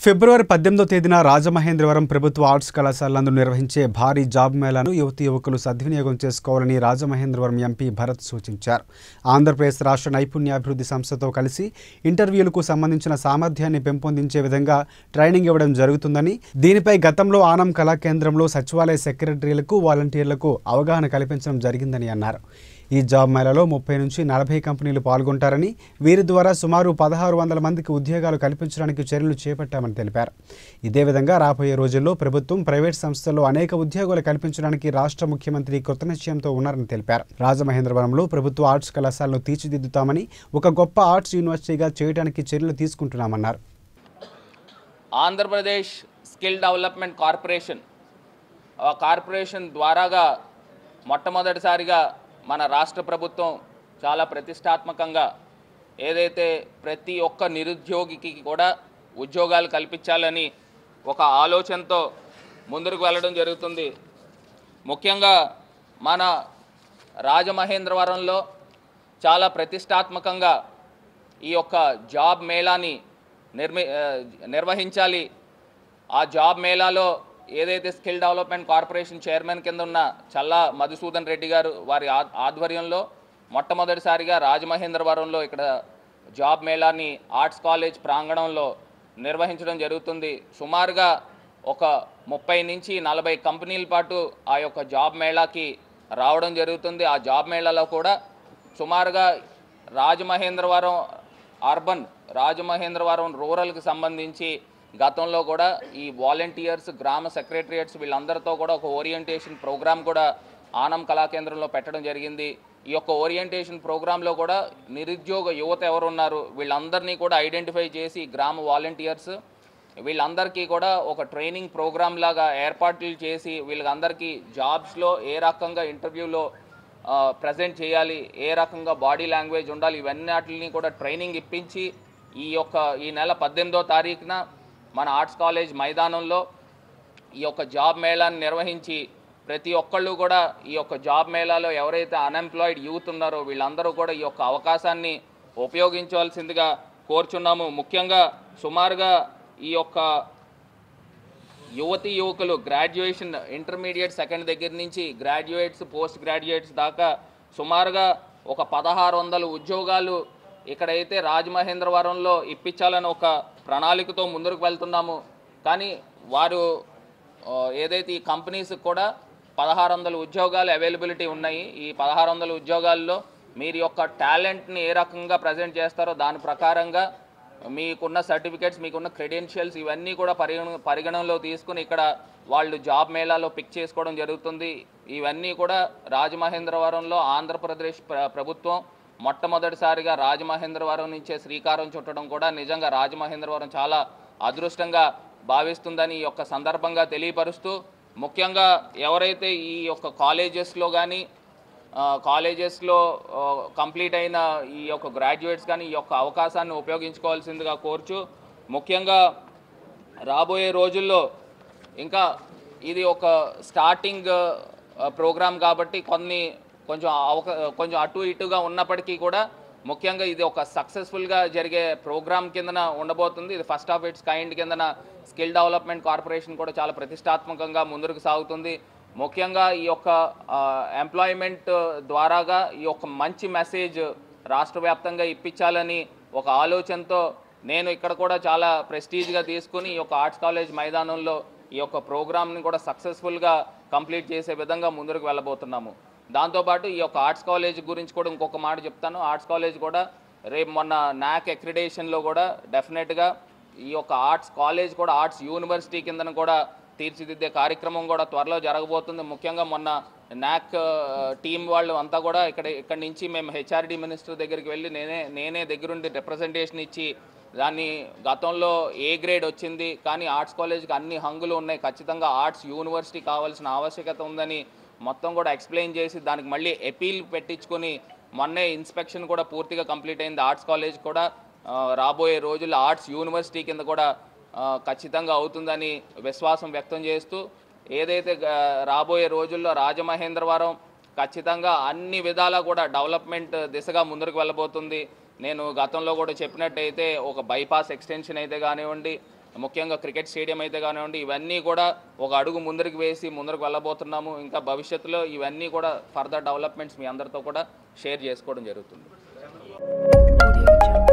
ఫిబ్రవరి పద్దెనిమిదో తేదీన రాజమహేంద్రవరం ప్రభుత్వ ఆర్ట్స్ కళాశాలందు నిర్వహించే భారీ జాబ్ మేళాను యువతి యువకులు సద్వినియోగం చేసుకోవాలని రాజమహేంద్రవరం ఎంపీ భరత్ సూచించారు ఆంధ్రప్రదేశ్ రాష్ట్ర నైపుణ్యాభివృద్ధి సంస్థతో కలిసి ఇంటర్వ్యూలకు సంబంధించిన సామర్థ్యాన్ని పెంపొందించే విధంగా ట్రైనింగ్ ఇవ్వడం జరుగుతుందని దీనిపై గతంలో ఆనం కళా కేంద్రంలో సచివాలయ సెక్రటరీలకు వాలంటీర్లకు అవగాహన కల్పించడం జరిగిందని అన్నారు ఈ జాబ్ మేళాలో ముప్పై నుంచి నలభై కంపెనీలు పాల్గొంటారని వీరి ద్వారా సుమారు పదహారు వందల మందికి ఉద్యోగాలు కల్పించడానికి చర్యలు చేపట్టామని తెలిపారు ఇదే విధంగా రాబోయే రోజుల్లో ప్రభుత్వం ప్రైవేట్ సంస్థల్లో అనేక ఉద్యోగాలు కల్పించడానికి రాష్ట్ర ముఖ్యమంత్రి కృతనిశ్చయంతో ఉన్నారని తెలిపారు రాజమహేంద్రవరంలో ప్రభుత్వ ఆర్ట్స్ కళాశాలను తీర్చిదిద్దుతామని ఒక గొప్ప ఆర్ట్స్ యూనివర్సిటీగా చేయడానికి చర్యలు తీసుకుంటున్నామన్నారు ఆంధ్రప్రదేశ్ స్కిల్ డెవలప్మెంట్ కార్పొరేషన్ ఆ కార్పొరేషన్ ద్వారాగా మొట్టమొదటిసారిగా మన రాష్ట్ర ప్రభుత్వం చాలా ప్రతిష్టాత్మకంగా ఏదైతే ప్రతి ఒక్క నిరుద్యోగికి కూడా ఉద్యోగాలు కల్పించాలని ఒక ఆలోచనతో ముందుకు వెళ్ళడం జరుగుతుంది ముఖ్యంగా మన రాజమహేంద్రవరంలో చాలా ప్రతిష్టాత్మకంగా ఈ యొక్క జాబ్ మేళాని నిర్మి ఆ, నిర్వహించాలి ఆ జాబ్ మేళాలో ఏదైతే స్కిల్ డెవలప్మెంట్ కార్పొరేషన్ చైర్మన్ కింద ఉన్న చల్లా మధుసూదన్ రెడ్డి గారు వారి ఆ- ఆధ్వర్యంలో మొట్టమొదటిసారిగా రాజమహేంద్రవరంలో ఇక్కడ జాబ్ మేళాని ఆర్ట్స్ కాలేజ్ ప్రాంగణంలో నిర్వహించడం జరుగుతుంది సుమారుగా ఒక ముప్పై నుంచి నలభై కంపెనీల పాటు ఆ యొక్క జాబ్ మేళాకి రావడం జరుగుతుంది ఆ జాబ్ మేళాలో కూడా సుమారుగా రాజమహేంద్రవరం అర్బన్ రాజమహేంద్రవరం రూరల్కి సంబంధించి గతంలో కూడా ఈ వాలంటీర్స్ గ్రామ సెక్రటరియట్స్ వీళ్ళందరితో కూడా ఒక ఓరియంటేషన్ ప్రోగ్రామ్ కూడా ఆనం కళాకేంద్రంలో పెట్టడం జరిగింది ఈ యొక్క ఓరియంటేషన్ ప్రోగ్రాంలో కూడా నిరుద్యోగ యువత ఎవరున్నారు వీళ్ళందరినీ కూడా ఐడెంటిఫై చేసి గ్రామ వాలంటీర్స్ వీళ్ళందరికీ కూడా ఒక ట్రైనింగ్ ప్రోగ్రామ్ లాగా ఏర్పాట్లు చేసి వీళ్ళందరికీ జాబ్స్లో ఏ రకంగా ఇంటర్వ్యూలో ప్రజెంట్ చేయాలి ఏ రకంగా బాడీ లాంగ్వేజ్ ఉండాలి ఇవన్నీ కూడా ట్రైనింగ్ ఇప్పించి ఈ యొక్క ఈ నెల పద్దెనిమిదో తారీఖున మన ఆర్ట్స్ కాలేజ్ మైదానంలో ఈ యొక్క జాబ్ మేళాన్ని నిర్వహించి ప్రతి ఒక్కళ్ళు కూడా ఈ యొక్క జాబ్ మేళాలో ఎవరైతే అన్ఎంప్లాయిడ్ యూత్ ఉన్నారో వీళ్ళందరూ కూడా ఈ యొక్క అవకాశాన్ని ఉపయోగించవలసిందిగా కోరుచున్నాము ముఖ్యంగా సుమారుగా ఈ యొక్క యువతి యువకులు గ్రాడ్యుయేషన్ ఇంటర్మీడియట్ సెకండ్ దగ్గర నుంచి గ్రాడ్యుయేట్స్ పోస్ట్ గ్రాడ్యుయేట్స్ దాకా సుమారుగా ఒక పదహారు వందల ఉద్యోగాలు ఇక్కడైతే రాజమహేంద్రవరంలో ఇప్పించాలని ఒక ప్రణాళికతో ముందుకు వెళ్తున్నాము కానీ వారు ఆ, ఏదైతే ఈ కంపెనీస్ కూడా పదహారు వందల ఉద్యోగాలు అవైలబిలిటీ ఉన్నాయి ఈ పదహారు వందల ఉద్యోగాల్లో మీరు యొక్క టాలెంట్ని ఏ రకంగా ప్రజెంట్ చేస్తారో దాని ప్రకారంగా మీకున్న సర్టిఫికేట్స్ మీకున్న క్రెడెన్షియల్స్ ఇవన్నీ కూడా పరిగణ పరిగణనలో తీసుకుని ఇక్కడ వాళ్ళు జాబ్ మేళాలో పిక్ చేసుకోవడం జరుగుతుంది ఇవన్నీ కూడా రాజమహేంద్రవరంలో ఆంధ్రప్రదేశ్ ప్ర- ప్రభుత్వం మొట్టమొదటిసారిగా రాజమహేంద్రవరం నుంచే శ్రీకారం చుట్టడం కూడా నిజంగా రాజమహేంద్రవరం చాలా అదృష్టంగా భావిస్తుందని ఈ యొక్క సందర్భంగా తెలియపరుస్తూ ముఖ్యంగా ఎవరైతే ఈ యొక్క కాలేజెస్లో కానీ కాలేజెస్లో కంప్లీట్ అయిన ఈ యొక్క గ్రాడ్యుయేట్స్ కానీ ఈ యొక్క అవకాశాన్ని ఉపయోగించుకోవాల్సిందిగా కోరుచు ముఖ్యంగా రాబోయే రోజుల్లో ఇంకా ఇది ఒక స్టార్టింగ్ ప్రోగ్రామ్ కాబట్టి కొన్ని కొంచెం అవక కొంచెం అటు ఇటుగా ఉన్నప్పటికీ కూడా ముఖ్యంగా ఇది ఒక సక్సెస్ఫుల్గా జరిగే ప్రోగ్రామ్ కిందన ఉండబోతుంది ఇది ఫస్ట్ ఆఫ్ ఇట్స్ కైండ్ కిందన స్కిల్ డెవలప్మెంట్ కార్పొరేషన్ కూడా చాలా ప్రతిష్టాత్మకంగా ముందుకు సాగుతుంది ముఖ్యంగా ఈ యొక్క ఎంప్లాయ్మెంట్ ద్వారాగా ఈ యొక్క మంచి మెసేజ్ రాష్ట్ర వ్యాప్తంగా ఇప్పించాలని ఒక ఆలోచనతో నేను ఇక్కడ కూడా చాలా ప్రెస్టీజ్గా తీసుకుని ఈ యొక్క ఆర్ట్స్ కాలేజ్ మైదానంలో ఈ యొక్క ప్రోగ్రామ్ని కూడా సక్సెస్ఫుల్గా కంప్లీట్ చేసే విధంగా ముందుకు వెళ్ళబోతున్నాము దాంతోపాటు ఈ యొక్క ఆర్ట్స్ కాలేజ్ గురించి కూడా ఇంకొక మాట చెప్తాను ఆర్ట్స్ కాలేజ్ కూడా రేపు మొన్న నాక్ అక్రిడేషన్లో కూడా డెఫినెట్గా ఈ యొక్క ఆర్ట్స్ కాలేజ్ కూడా ఆర్ట్స్ యూనివర్సిటీ కిందన కూడా తీర్చిదిద్దే కార్యక్రమం కూడా త్వరలో జరగబోతుంది ముఖ్యంగా మొన్న నాక్ టీం వాళ్ళు అంతా కూడా ఇక్కడ ఇక్కడ నుంచి మేము హెచ్ఆర్డి మినిస్టర్ దగ్గరికి వెళ్ళి నేనే నేనే దగ్గరుండి రిప్రజెంటేషన్ ఇచ్చి దాన్ని గతంలో ఏ గ్రేడ్ వచ్చింది కానీ ఆర్ట్స్ కాలేజ్కి అన్ని హంగులు ఉన్నాయి ఖచ్చితంగా ఆర్ట్స్ యూనివర్సిటీ కావాల్సిన ఆవశ్యకత ఉందని మొత్తం కూడా ఎక్స్ప్లెయిన్ చేసి దానికి మళ్ళీ ఎపీల్ పెట్టించుకొని మొన్నే ఇన్స్పెక్షన్ కూడా పూర్తిగా కంప్లీట్ అయింది ఆర్ట్స్ కాలేజ్ కూడా ఆ, రాబోయే రోజుల్లో ఆర్ట్స్ యూనివర్సిటీ కింద కూడా ఆ, ఖచ్చితంగా అవుతుందని విశ్వాసం వ్యక్తం చేస్తూ ఏదైతే గ- రాబోయే రోజుల్లో రాజమహేంద్రవరం ఖచ్చితంగా అన్ని విధాలా కూడా డెవలప్మెంట్ దిశగా ముందుకు వెళ్ళబోతుంది నేను గతంలో కూడా చెప్పినట్టయితే ఒక బైపాస్ ఎక్స్టెన్షన్ అయితే కానివ్వండి ముఖ్యంగా క్రికెట్ స్టేడియం అయితే కానివ్వండి ఇవన్నీ కూడా ఒక అడుగు ముందరికి వేసి ముందరకు వెళ్ళబోతున్నాము ఇంకా భవిష్యత్తులో ఇవన్నీ కూడా ఫర్దర్ డెవలప్మెంట్స్ మీ అందరితో కూడా షేర్ చేసుకోవడం జరుగుతుంది Audio Jungle.